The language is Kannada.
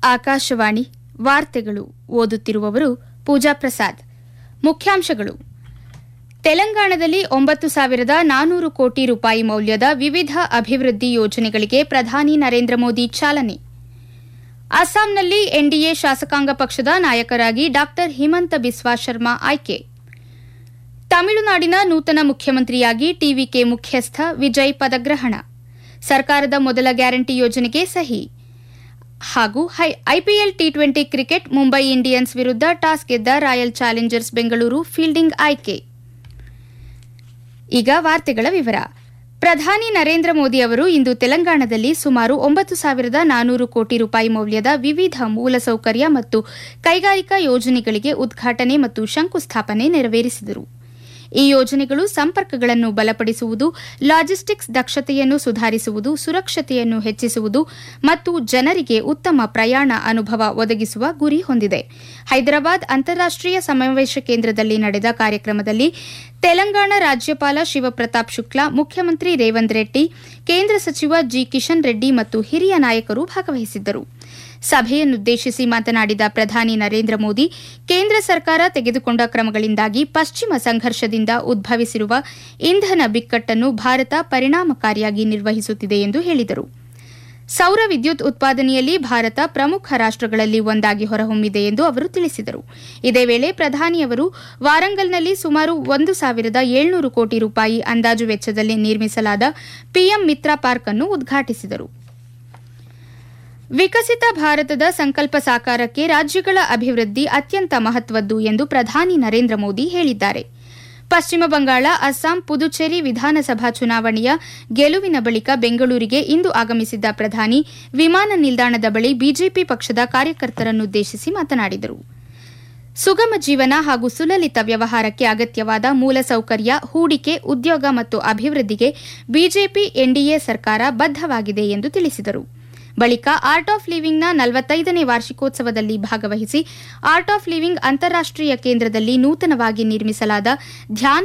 ಆಕಾಶವಾಣಿ ವಾರ್ತೆಗಳು ಓದುತ್ತಿರುವವರು ಪೂಜಾ ಪ್ರಸಾದ್ ಮುಖ್ಯಾಂಶಗಳು ತೆಲಂಗಾಣದಲ್ಲಿ ಒಂಬತ್ತು ಸಾವಿರದ ನಾನೂರು ಕೋಟಿ ರೂಪಾಯಿ ಮೌಲ್ಯದ ವಿವಿಧ ಅಭಿವೃದ್ಧಿ ಯೋಜನೆಗಳಿಗೆ ಪ್ರಧಾನಿ ನರೇಂದ್ರ ಮೋದಿ ಚಾಲನೆ ಅಸ್ಸಾಂನಲ್ಲಿ ಎನ್ಡಿಎ ಶಾಸಕಾಂಗ ಪಕ್ಷದ ನಾಯಕರಾಗಿ ಡಾ ಹಿಮಂತ ಬಿಸ್ವಾ ಶರ್ಮಾ ಆಯ್ಕೆ ತಮಿಳುನಾಡಿನ ನೂತನ ಮುಖ್ಯಮಂತ್ರಿಯಾಗಿ ಟಿವಿಕೆ ಮುಖ್ಯಸ್ಥ ವಿಜಯ್ ಪದಗ್ರಹಣ ಸರ್ಕಾರದ ಮೊದಲ ಗ್ಯಾರಂಟಿ ಯೋಜನೆಗೆ ಸಹಿ ಹಾಗೂ IPL T twenty cricket Mumbai Indians ವಿರುದ್ಧ ಟಾಸ್ ಗೆದ್ದ ರಾಯಲ್ ಚಾಲೆಂಜರ್ಸ್ ಬೆಂಗಳೂರು ಫೀಲ್ಡಿಂಗ್ ಆಯ್ಕೆ ಈಗ ವಾರ್ತೆಗಳ ವಿವರ ಪ್ರಧಾನಿ ನರೇಂದ್ರ ಮೋದಿ ಅವರು ಇಂದು ತೆಲಂಗಾಣದಲ್ಲಿ ಸುಮಾರು ಒಂಬತ್ತು ಸಾವಿರದ ನಾನೂರು ಕೋಟಿ ರೂಪಾಯಿ ಮೌಲ್ಯದ ವಿವಿಧ ಮೂಲಸೌಕರ್ಯ ಮತ್ತು ಕೈಗಾರಿಕಾ ಯೋಜನೆಗಳಿಗೆ ಉದ್ಘಾಟನೆ ಮತ್ತು ಶಂಕುಸ್ಥಾಪನೆ ನೆರವೇರಿಸಿದರು ಈ ಯೋಜನೆಗಳು ಸಂಪರ್ಕಗಳನ್ನು ಬಲಪಡಿಸುವುದು ಲಾಜಿಸ್ಟಿಕ್ಸ್ ದಕ್ಷತೆಯನ್ನು ಸುಧಾರಿಸುವುದು ಸುರಕ್ಷತೆಯನ್ನು ಹೆಚ್ಚಿಸುವುದು ಮತ್ತು ಜನರಿಗೆ ಉತ್ತಮ ಪ್ರಯಾಣ ಅನುಭವ ಒದಗಿಸುವ ಗುರಿ ಹೊಂದಿದೆ ಹೈದರಾಬಾದ್ ಅಂತಾರಾಷ್ಟೀಯ ಸಮಾವೇಶ ಕೇಂದ್ರದಲ್ಲಿ ನಡೆದ ಕಾರ್ಯಕ್ರಮದಲ್ಲಿ ತೆಲಂಗಾಣ ರಾಜ್ಯಪಾಲ ಶಿವಪ್ರತಾಪ್ ಶುಕ್ಲಾ ಮುಖ್ಯಮಂತ್ರಿ ರೇವಂತ್ ರೆಡ್ಡಿ ಕೇಂದ್ರ ಸಚಿವ ಜಿ ಕಿಶನ್ ರೆಡ್ಡಿ ಮತ್ತು ಹಿರಿಯ ನಾಯಕರು ಭಾಗವಹಿಸಿದ್ದರು ಸಭೆಯನ್ನುದ್ದೇಶಿಸಿ ಮಾತನಾಡಿದ ಪ್ರಧಾನಿ ನರೇಂದ್ರ ಮೋದಿ ಕೇಂದ್ರ ಸರ್ಕಾರ ತೆಗೆದುಕೊಂಡ ಕ್ರಮಗಳಿಂದಾಗಿ ಪಶ್ಚಿಮ ಸಂಘರ್ಷದಿಂದ ಉದ್ಭವಿಸಿರುವ ಇಂಧನ ಬಿಕ್ಕಟ್ಟನ್ನು ಭಾರತ ಪರಿಣಾಮಕಾರಿಯಾಗಿ ನಿರ್ವಹಿಸುತ್ತಿದೆ ಎಂದು ಹೇಳಿದರು ಸೌರ ವಿದ್ಯುತ್ ಉತ್ಪಾದನೆಯಲ್ಲಿ ಭಾರತ ಪ್ರಮುಖ ರಾಷ್ಟಗಳಲ್ಲಿ ಒಂದಾಗಿ ಹೊರಹೊಮ್ಮಿದೆ ಎಂದು ಅವರು ತಿಳಿಸಿದರು ಇದೇ ವೇಳೆ ಪ್ರಧಾನಿಯವರು ವಾರಂಗಲ್ನಲ್ಲಿ ಸುಮಾರು ಒಂದು ಸಾವಿರದ ಏಳ್ನೂರು ಕೋಟಿ ರೂಪಾಯಿ ಅಂದಾಜು ವೆಚ್ಚದಲ್ಲಿ ನಿರ್ಮಿಸಲಾದ ಪಿಎಂ ಮಿತ್ರ ಪಾರ್ಕ್ ಅನ್ನು ಉದ್ಘಾಟಿಸಿದರು ವಿಕಸಿತ ಭಾರತದ ಸಂಕಲ್ಪ ಸಾಕಾರಕ್ಕೆ ರಾಜ್ಯಗಳ ಅಭಿವೃದ್ಧಿ ಅತ್ಯಂತ ಮಹತ್ವದ್ದು ಎಂದು ಪ್ರಧಾನಿ ನರೇಂದ್ರ ಮೋದಿ ಹೇಳಿದ್ದಾರೆ ಪಶ್ಚಿಮ ಬಂಗಾಳ ಅಸ್ಸಾಂ ಪುದುಚೇರಿ ವಿಧಾನಸಭಾ ಚುನಾವಣೆಯ ಗೆಲುವಿನ ಬಳಿಕ ಬೆಂಗಳೂರಿಗೆ ಇಂದು ಆಗಮಿಸಿದ್ದ ಪ್ರಧಾನಿ ವಿಮಾನ ನಿಲ್ದಾಣದ ಬಳಿ ಬಿಜೆಪಿ ಪಕ್ಷದ ಕಾರ್ಯಕರ್ತರನ್ನುದ್ದೇಶಿಸಿ ಮಾತನಾಡಿದರು ಸುಗಮ ಜೀವನ ಹಾಗೂ ಸುಲಲಿತ ವ್ಯವಹಾರಕ್ಕೆ ಅಗತ್ಯವಾದ ಮೂಲಸೌಕರ್ಯ ಹೂಡಿಕೆ ಉದ್ಯೋಗ ಮತ್ತು ಅಭಿವೃದ್ಧಿಗೆ ಬಿಜೆಪಿ ಎನ್ಡಿಎ ಸರ್ಕಾರ ಬದ್ದವಾಗಿದೆ ಎಂದು ತಿಳಿಸಿದರು ಬಳಿಕ ಆರ್ಟ್ ಆಫ್ ಲಿವಿಂಗ್ನ ನಲವತ್ತೈದನೇ ವಾರ್ಷಿಕೋತ್ಸವದಲ್ಲಿ ಭಾಗವಹಿಸಿ ಆರ್ಟ್ ಆಫ್ ಲಿವಿಂಗ್ ಅಂತಾರಾಷ್ಟೀಯ ಕೇಂದ್ರದಲ್ಲಿ ನೂತನವಾಗಿ ನಿರ್ಮಿಸಲಾದ ಧ್ಯಾನ